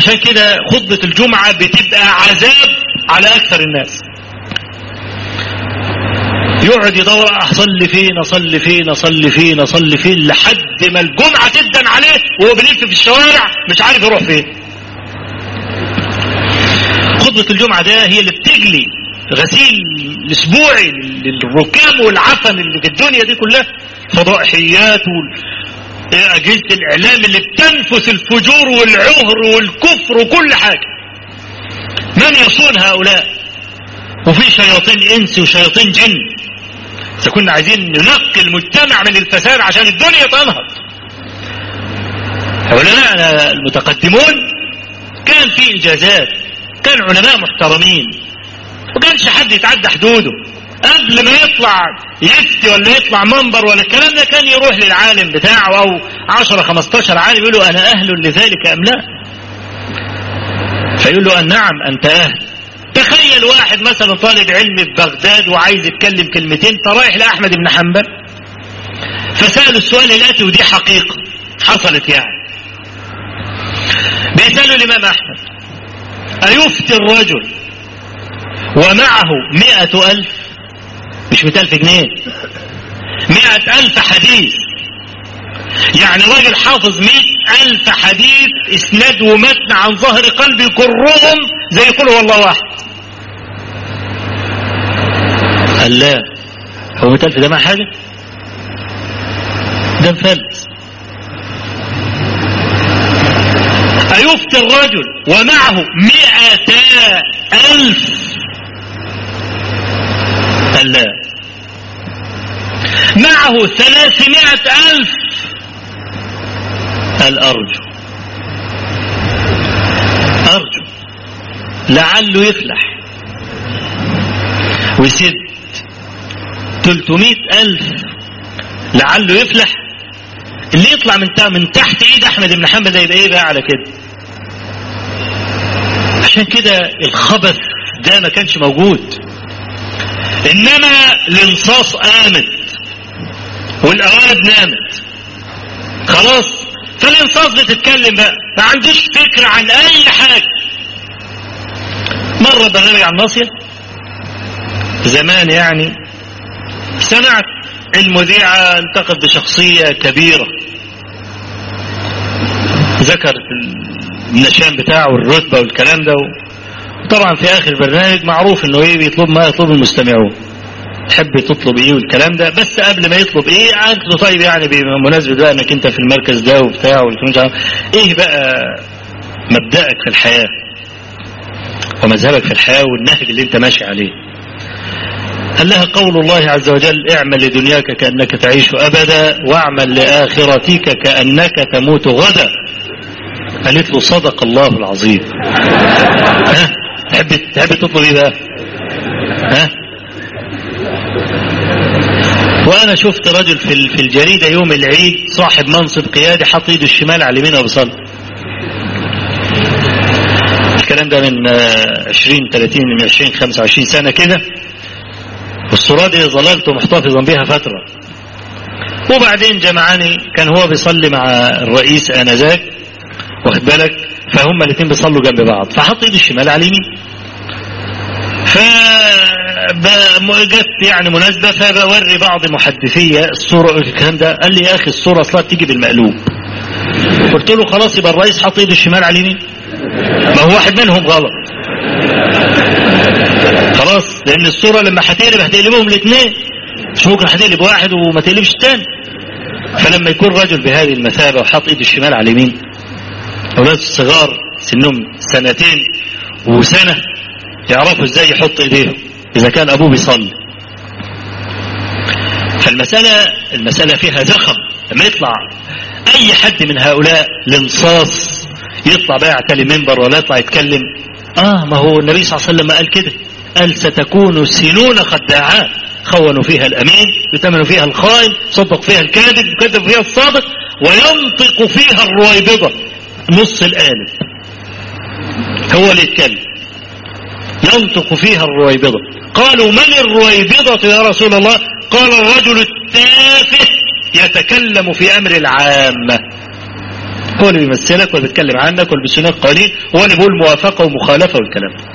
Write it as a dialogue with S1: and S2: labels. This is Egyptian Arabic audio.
S1: عشان كده خطبة الجمعة بتبقى عذاب على أكثر الناس يقعد يدور أصلي فين أصلي فين أصلي فين أصلي فين لحد ما الجمعة تدن عليه وهو بيلف في الشوارع مش عارف يروح فين خطبة الجمعة ده هي اللي بتجلي غسيل الاسبوعي للركام والعفن اللي في الدنيا دي كلها فضائحيات أجهزة الإعلام اللي بتنفس الفجور والعهر والكفر وكل حاجة من يصون هؤلاء وفي شياطين إنس وشياطين جن إذا كنا عايزين ننقي المجتمع من الفساد عشان الدنيا تنهض علماء المتقدمون كان في إجازات كان علماء محترمين وكانش حد يتعدى حدوده قبل ما يطلع يفتي ولا يطلع منبر ولا الكلام ده كان يروح للعالم بتاعه او 10 15 عالم يقول له انا اهل لذلك ام لا فيقول له نعم انت اهل تخيل واحد مثلا طالب علم في بغداد وعايز يتكلم كلمتين فرايح لاحمد بن حنبل فسأله السؤال الاتي ودي حقيقة حصلت يعني بيسأله الامام احمد ايفتي الرجل ومعه مئة ألف مش مئة ألف جنيه مئة ألف حديث يعني راجل حافظ مئة ألف حديث اسناد ومتن عن ظهر قلب يكرهم زي يقول والله واحد قال لا هو مئة ألف ده مع حاجة ده مفلس أيفتي الرجل ومعه مئتا ألف قال لا معه ثلاثمائة ألف قال أرجو أرجو لعله يفلح ويسد تلتمائة ألف لعله يفلح اللي يطلع من من تحت ايد احمد بن حنبل ده يبقى ايه بقى على كده عشان كده الخبث ده ما كانش موجود انما الانصاص قامت والاوائد نامت خلاص فالانصاص بتتكلم بقى ما عندوش فكرة عن اي حاجة مرة برنامج عن ناصية زمان يعني سمعت المذيعة التقت بشخصية كبيرة ذكرت النشان بتاعه والرتبة والكلام ده طبعا في اخر البرنامج معروف انه ايه بيطلب ما يطلب المستمعون تحب تطلب ايه والكلام ده بس قبل ما يطلب ايه قالت له طيب يعني بمناسبة بقى انك انت في المركز ده وبتاع والكلام ايه بقى مبدأك في الحياة ومذهبك في الحياة والنهج اللي انت ماشي عليه قال لها قول الله عز وجل اعمل لدنياك كأنك تعيش أبدا واعمل لآخرتك كأنك تموت غدا قالت له صدق الله العظيم ها تحب تحب تطلب ايه بقى ها وانا شفت رجل في في الجريده يوم العيد صاحب منصب قيادي حط ايده الشمال على اليمين وبيصلي الكلام ده من 20 30 من 20 25 سنه كده والصورة دي ظللت محتفظا بها فترة وبعدين جمعاني كان هو بيصلي مع الرئيس آنذاك واخد بالك فهم الاثنين بيصلوا جنب بعض فحط ايده الشمال على اليمين ف جت يعني مناسبة فبوري بعض محدثية الصورة الكلام ده قال لي يا اخي الصورة اصلا تيجي بالمقلوب قلت له خلاص يبقى الرئيس حط ايده الشمال على اليمين ما هو واحد منهم غلط خلاص لان الصورة لما هتقلب هتقلبهم الاثنين مش ممكن هتقلب واحد وما تقلبش الثاني فلما يكون رجل بهذه المثابة وحاط ايده الشمال على اليمين اولاد الصغار سنهم سنتين وسنة يعرفوا ازاي يحط ايديهم اذا كان ابوه بيصلي فالمسألة المسألة فيها زخم لما يطلع اي حد من هؤلاء الانصاص يطلع بقى يعتلي منبر ولا يطلع يتكلم اه ما هو النبي صلى الله عليه وسلم قال كده قال ستكون سنون خداعات خونوا فيها الامين يتمنوا فيها الخائن صدق فيها الكاذب يكذب فيها الصادق وينطق فيها الرويبضة نص القالب هو اللي يتكلم ينطق فيها الرويبضة قالوا من الرويبضة يا رسول الله قال الرجل التافه يتكلم في امر العامة هو اللي بيمثلك وبيتكلم عنك واللي بيسنك قوانين هو اللي بيقول موافقة ومخالفة والكلام ده